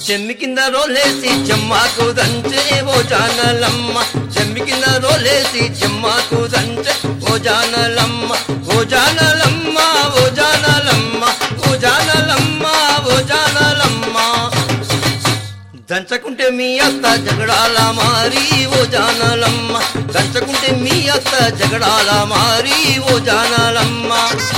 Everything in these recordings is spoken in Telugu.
చెమ్మి కింద రోలేసి చెమ్మాకు దంచే ఓ జానలమ్మ చెమ్మి కింద రోలేసి చెమ్మాకు దంచే ఓ జానలమ్మ ఓ జానలమ్మ ఓ జానలమ్మ ఓ జానలమ్మ ఓ జానలమ్మ దంచకుంటే మీ అత్త జగడాల మారి ఓ జానలమ్మ దంచకుంటే మీ అత్త జగడాల మారి ఓ జానలమ్మ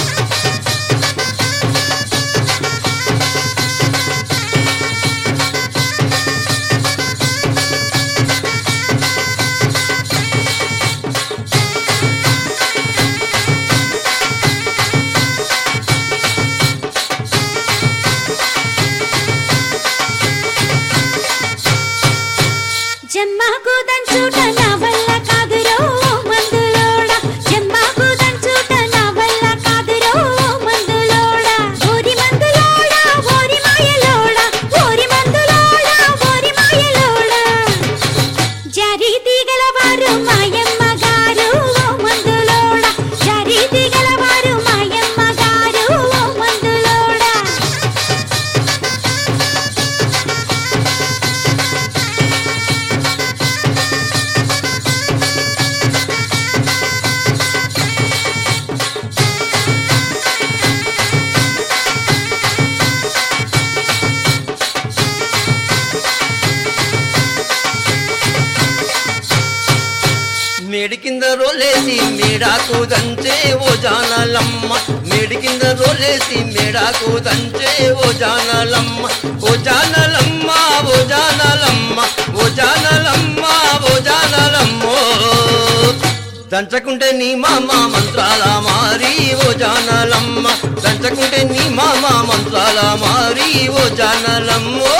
జమ్మాకు దంచుట నా వల్ల కాదురో మందులోడ జమ్మాకు దంచుట నా వల్ల కాదురో మందులోడ ఓరి మందులోడ ఓరి మాయలోడ ఓరి మందులోడ ఓరి మాయలోడ జరి తీగల వారు మాయమ్మ గారు ఓ మందులోడ జరి తీగల వారు మాయమ్మ గారు ఓ మందులోడ మేడి కింద రోలేసి మేడాకు దంచే ఓ జానలమ్మ మేడి కింద రోలేసి మేడాకు దంచే ఓ జానలమ్మ ఓ జానలమ్మ ఓ జానలమ్మ ఓ జానలమ్మ ఓ జానలమ్మో దంచకుంటే నీ మామ మంత్రాల మారి ఓ జానలమ్మ దంచకుంటే నీ మామ మంత్రాల మారి ఓ జానలమ్మో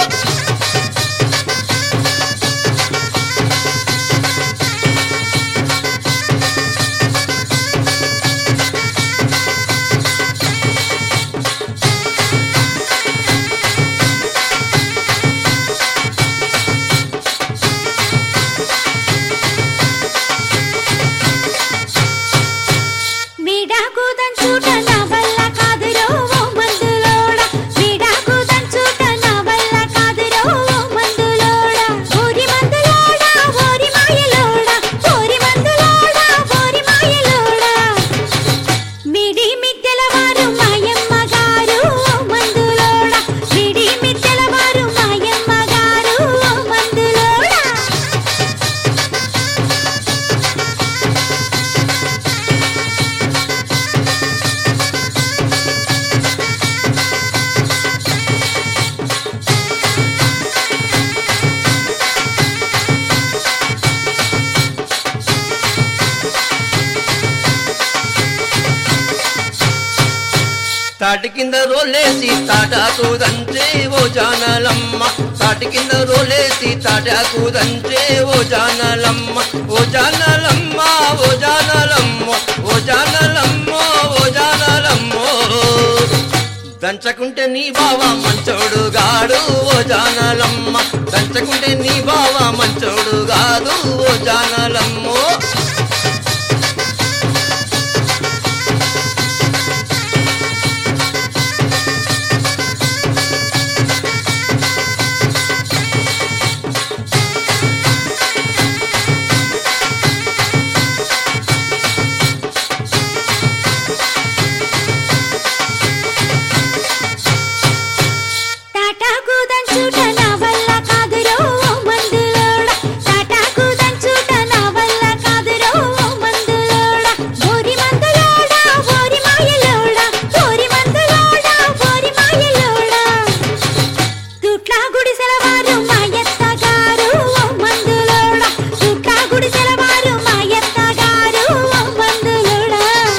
మీడాకు దంచుట నా వల్ల కాదురో ఓ మందులోడ మీడాకు దంచుట నా వల్ల కాదురో ఓ మందులోడ ఓరి మందులోడ ఓరి మాయలోడ ఓరి మందులోడ ఓరి మాయలోడ మిడి మిద్దెల వారు మాయమ్మ గారు ఓ మందులోడ మిడి మిద్దెల వారు మాయమ్మ గారు ఓ మందులోడ తాటి కింద రోలేసి తాటాకు దంచే ఓ జానలమ్మ తాటి కింద రోలేసి తాటాకు దంచే ఓ జానలమ్మ ఓ జానలమ్మ ఓ జానలమ్మ ఓ జానలమ్మ ఓ జానలమ్మో దంచకుంటే నీ బావ మంచోడు గాడు ఓ జానలమ్మ దంచకుంటే నీ బావ మంచోడు గాదు ఓ జానలమ్మో తాటాకు దంచుట నా వల్ల కాదురో ఓ మందులోడ తాటాకు దంచుట నా వల్ల కాదురో ఓ మందులోడ ఓరి మందులోడ ఓరి మాయలోడ ఓరి మందులోడ ఓరి మాయలోడ తుట్లా గుడిసెల వారు మాయత్త గారు ఓ మందులోడ తుట్లా గుడిసెల వారు మాయత్త గారు ఓ మందులోడ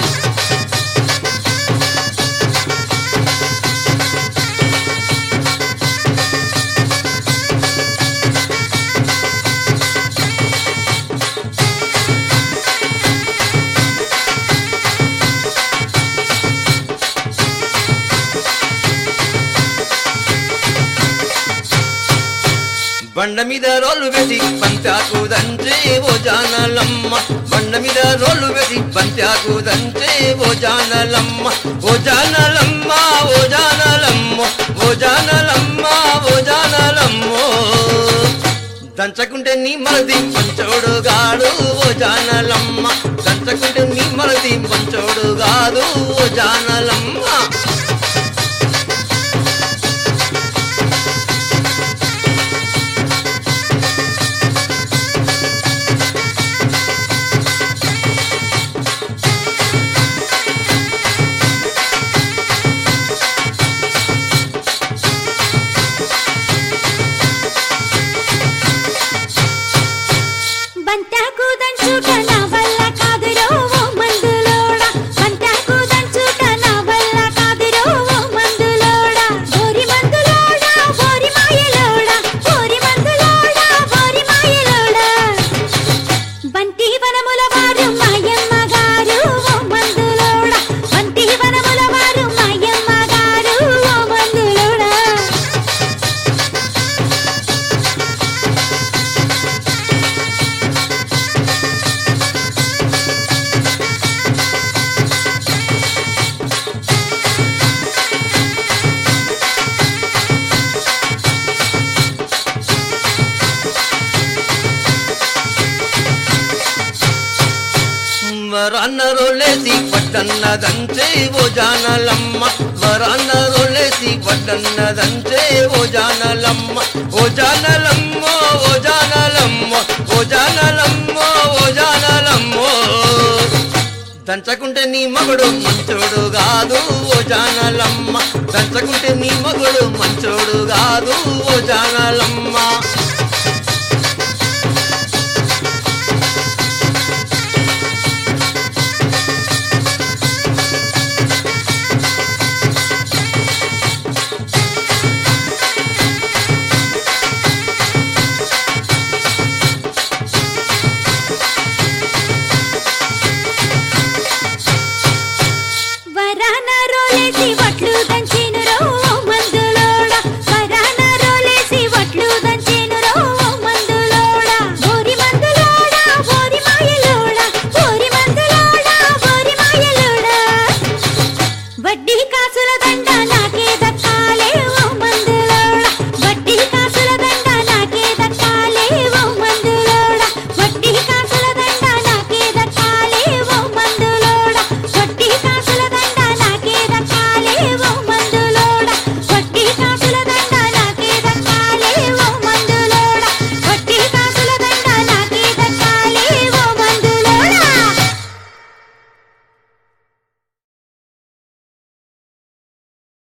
బండ మీద రోలు వేసి బంతాకు దంచే ఓ జానలమ్మ బండ మీద రోలు వేసి బంతాకు దంచే ఓ జానలమ్మ ఓ జానలమ్మ ఓ జానలమ్మ ఓ జానలమ్మ ఓ జానలమ్మ దంచకుంటే నీ మరది మంచోడు గాడు ఓ జానలమ్మ దంచకుంటే నీ మరది మంచోడు కాదు ఓ జానలమ్మ బంటాకు దంచుట నా వల్ల కాదురో ఓ మందులోడా బంటాకు దంచుట నా వల్ల కాదురో ఓ మందులోడా ఓరి మందులోడా ఓరి మాయలోడా ఓరి మందులోడా ఓరి మాయలోడా బంటి వనముల వారు మాయమ్మ గారు ఓ మందులోడా బంటి వనముల వారు మాయమ్మ గారు ఓ మందులోడా వరన్న రోలేసి పట్టన్న దంచే ఓ జానలమ్మ వరన్న రోలేసి పట్టన్న దంచే ఓ జానలమ్మ ఓ జానలమ్మ ఓ జానలమ్మ ఓ జానలమ్మ ఓ జానలమ్మ దంచకుంటే నీ మగుడు మంచోడు కాదు ఓ జానలమ్మ దంచకుంటే నీ మగుడు మంచోడు కాదు ఓ జానలమ్మ